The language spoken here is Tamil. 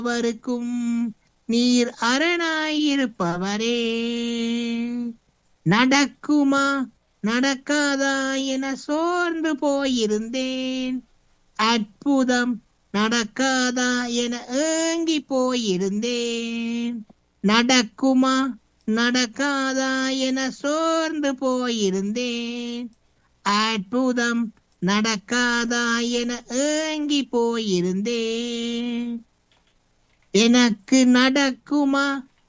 அவருக்கும் நீர் அரணாயிருப்பவரே நடக்குமா நடக்காதா என சோர்ந்து போயிருந்தேன் அற்புதம் நடக்காதா என ஏங்கி போயிருந்தேன் நடக்குமா நடக்காதா என சோர்ந்து போயிருந்தேன் அற்புதம் நடக்காதா என ஏங்கி போயிருந்தேன் எனக்கு நடக்குமா